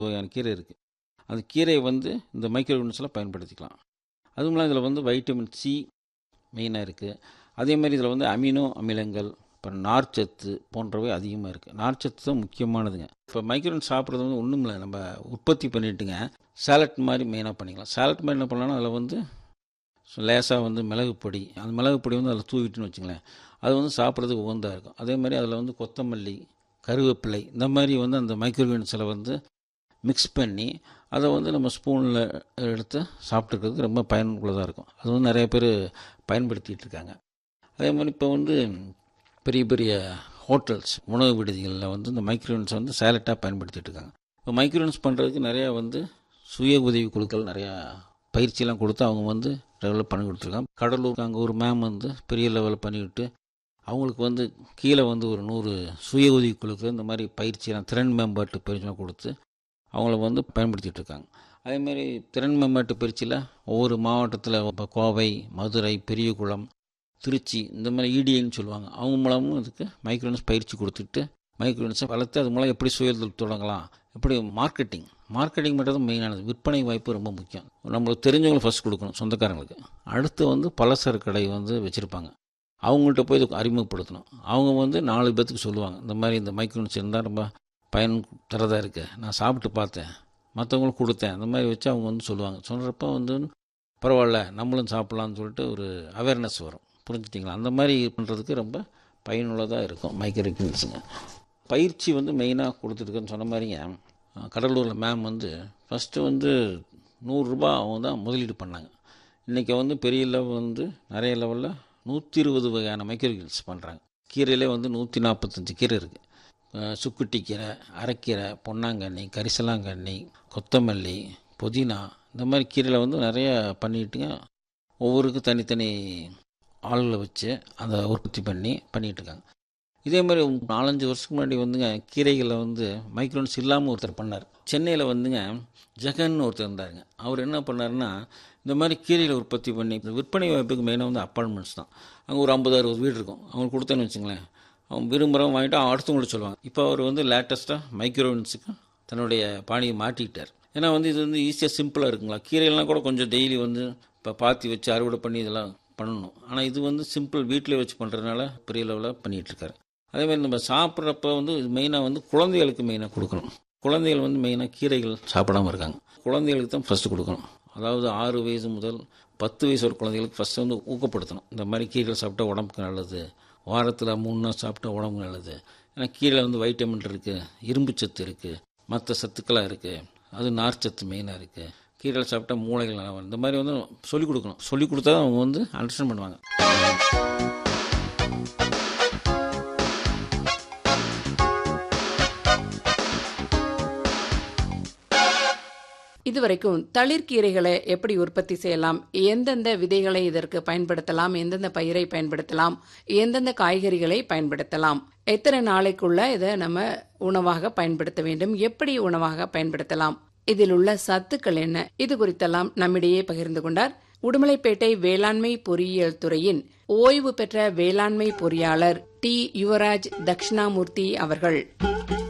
வகையான கீரை இருக்குது அந்த கீரையை வந்து இந்த மைக்ரோவன்ஸில் பயன்படுத்திக்கலாம் அதுவும் இல்லாமல் இதில் வந்து வைட்டமின் சி மெயினாக இருக்குது அதே மாதிரி இதில் வந்து அமினோ அமிலங்கள் அப்புறம் நார்ச்சத்து போன்றவை அதிகமாக இருக்குது நார்ச்சத்து தான் முக்கியமானதுங்க இப்போ மைக்ரோவன் சாப்பிட்றது வந்து ஒன்றும் இல்லை நம்ம உற்பத்தி பண்ணிட்டுங்க சாலட் மாதிரி மெயினாக பண்ணிக்கலாம் சாலட் மாதிரி என்ன பண்ணலாம்னா அதில் வந்து லேசாக வந்து மிளகு பொடி அந்த மிளகு பொடி வந்து அதில் தூவிட்டுன்னு வச்சுங்களேன் அது வந்து சாப்பிட்றதுக்கு உகந்தாக இருக்கும் அதே மாதிரி அதில் வந்து கொத்தமல்லி கருவேப்பிலை இந்த மாதிரி வந்து அந்த மைக்ரோவேன்ஸில் வந்து மிக்ஸ் பண்ணி அதை வந்து நம்ம ஸ்பூனில் எடுத்து சாப்பிட்டுக்கிறதுக்கு ரொம்ப பயனுள்ளதாக இருக்கும் அது வந்து நிறைய பேர் பயன்படுத்திகிட்டு இருக்காங்க அதே மாதிரி இப்போ வந்து பெரிய பெரிய ஹோட்டல்ஸ் உணவு விடுதிகளில் வந்து இந்த மைக்ரோவன்ஸ் வந்து சேலட்டாக பயன்படுத்திட்டு இருக்காங்க இப்போ மைக்ரோவன்ஸ் பண்ணுறதுக்கு நிறையா வந்து சுய உதவி குழுக்கள் நிறையா பயிற்சியெல்லாம் கொடுத்து அவங்க வந்து டெவலப் பண்ணி கொடுத்துருக்காங்க கடலூர் அங்கே ஒரு மேம் வந்து பெரிய லெவலில் பண்ணிவிட்டு அவங்களுக்கு வந்து கீழே வந்து ஒரு நூறு சுய உதவி குழுக்கள் இந்த மாதிரி பயிற்சியெல்லாம் திறன் மேம்பாட்டு பயிற்சியெல்லாம் கொடுத்து அவங்கள வந்து பயன்படுத்திகிட்டு இருக்காங்க அதேமாதிரி திறன் மேம்பாட்டு பயிற்சியில் ஒவ்வொரு மாவட்டத்தில் இப்போ கோவை மதுரை பெரியகுளம் திருச்சி இந்த மாதிரி இடிஐன்னு சொல்லுவாங்க அவங்க மூலமும் இதுக்கு மைக்ரோனஸ் பயிற்சி கொடுத்துட்டு மைக்ரோனஸை வளர்த்து அது மூலம் எப்படி சுயதொழில் தொடங்கலாம் எப்படி மார்க்கெட்டிங் மார்க்கெட்டிங் மட்டும் தான் மெயினானது விற்பனை வாய்ப்பு ரொம்ப முக்கியம் நம்மளுக்கு தெரிஞ்சவங்களை ஃபஸ்ட் கொடுக்கணும் சொந்தக்காரங்களுக்கு அடுத்து வந்து பலசர கடை வந்து வச்சுருப்பாங்க அவங்கள்ட்ட போய் இதை அறிமுகப்படுத்தணும் அவங்க வந்து நாலு பேத்துக்கு சொல்லுவாங்க இந்த மாதிரி இந்த மைக்ரோனஸ் இருந்தால் ரொம்ப பயன் தரதாக இருக்குது நான் சாப்பிட்டு பார்த்தேன் மற்றவங்களுக்கு கொடுத்தேன் அந்த மாதிரி வச்சு அவங்க வந்து சொல்லுவாங்க சொல்கிறப்ப வந்து பரவாயில்ல நம்மளும் சாப்பிட்லான்னு சொல்லிட்டு ஒரு அவேர்னஸ் வரும் புரிஞ்சுட்டிங்களா அந்த மாதிரி பண்ணுறதுக்கு ரொம்ப பயனுள்ளதாக இருக்கும் மைக்ரோக்கின்ஸுங்க பயிற்சி வந்து மெயினாக கொடுத்துருக்குன்னு சொன்ன மாதிரிங்க கடலூரில் மேம் வந்து ஃபஸ்ட்டு வந்து நூறுரூபா அவங்க தான் முதலீடு பண்ணாங்க இன்றைக்கி வந்து பெரிய லெவல் வந்து நிறைய லெவலில் நூற்றி இருபது வகையான மைக்ரோகில்ஸ் பண்ணுறாங்க கீரையிலே வந்து நூற்றி நாற்பத்தஞ்சு கீரை இருக்குது சுக்குட்டி கீரை அரைக்கீரை பொன்னாங்கண்ணி கரிசலாங்கண்ணி கொத்தமல்லி புதினா இந்த மாதிரி கீரையில் வந்து நிறைய பண்ணிட்டுங்க ஒவ்வொருக்கும் தனித்தனி ஆள்களை வச்சு அதை உற்பத்தி பண்ணி பண்ணிகிட்ருக்காங்க இதே மாதிரி நாலஞ்சு வருஷத்துக்கு முன்னாடி வந்துங்க கீரைகளில் வந்து மைக்ரோன்ஸ் இல்லாமல் ஒருத்தர் பண்ணார் சென்னையில் வந்துங்க ஜெகன் ஒருத்தர் இருந்தாருங்க அவர் என்ன பண்ணாருன்னா இந்த மாதிரி கீரைகளை உற்பத்தி பண்ணி இந்த விற்பனை வாய்ப்புக்கு மெயினாக வந்து அப்பார்ட்மெண்ட்ஸ் தான் அங்கே ஒரு ஐம்பது அறுபது வீடு இருக்கும் அவங்களுக்கு கொடுத்தேன்னு வச்சுங்களேன் அவங்க விரும்புகிறவங்க வாங்கிட்டு அடுத்தவங்களுக்கு சொல்லுவாங்க இப்போ அவர் வந்து லேட்டஸ்ட்டாக மைக்ரோவன்ஸுக்கு தன்னுடைய பாணியை மாட்டிக்கிட்டார் ஏன்னா வந்து இது வந்து ஈஸியாக சிம்பிளாக இருக்குங்களா கீரையெல்லாம் கூட கொஞ்சம் டெய்லி வந்து இப்போ பாத்தி வச்சு அறுவடை பண்ணி இதெல்லாம் பண்ணணும் ஆனால் இது வந்து சிம்பிள் வீட்டிலே வச்சு பண்ணுறதுனால பெரிய லெவலில் பண்ணிகிட்ருக்காரு அதேமாதிரி நம்ம சாப்பிட்றப்ப வந்து இது மெயினாக வந்து குழந்தைகளுக்கு மெயினாக கொடுக்கணும் குழந்தைகள் வந்து மெயினாக கீரைகள் சாப்பிடாம இருக்காங்க குழந்தைகளுக்கு தான் ஃபஸ்ட்டு கொடுக்கணும் அதாவது ஆறு வயசு முதல் பத்து வயசு ஒரு குழந்தைகளுக்கு ஃபஸ்ட்டு வந்து ஊக்கப்படுத்தணும் இந்த மாதிரி கீரைகள் சாப்பிட்டா உடம்புக்கு நல்லது வாரத்தில் மூணு நாள் சாப்பிட்டா உடம்புக்கு நல்லது ஏன்னா கீரையில் வந்து வைட்டமின் இருக்குது இரும்பு சத்து இருக்குது மற்ற சத்துக்களாக இருக்குது அது நார்ச்சத்து மெயினாக இருக்குது கீரை சாப்பிட்டா மூளைகள் நல்லா வரும் இந்த மாதிரி வந்து சொல்லிக் கொடுக்கணும் சொல்லிக் கொடுத்தா அவங்க வந்து அண்டர்ஸ்டாண்ட் பண்ணுவாங்க இதுவரைக்கும் தளிர்கீரைகளை எப்படி உற்பத்தி செய்யலாம் எந்தெந்த விதைகளை இதற்கு பயன்படுத்தலாம் எந்தெந்த பயிரை பயன்படுத்தலாம் எந்தெந்த காய்கறிகளை பயன்படுத்தலாம் எத்தனை நாளைக்குள்ள இதை நம்ம உணவாக பயன்படுத்த வேண்டும் எப்படி உணவாக பயன்படுத்தலாம் இதில் உள்ள சத்துக்கள் என்ன இது குறித்தெல்லாம் நம்மிடையே பகிர்ந்து கொண்டார் உடுமலைப்பேட்டை வேளாண்மை பொறியியல் துறையின் ஓய்வு பெற்ற வேளாண்மை பொறியாளர் டி யுவராஜ் தட்சிணாமூர்த்தி அவர்கள்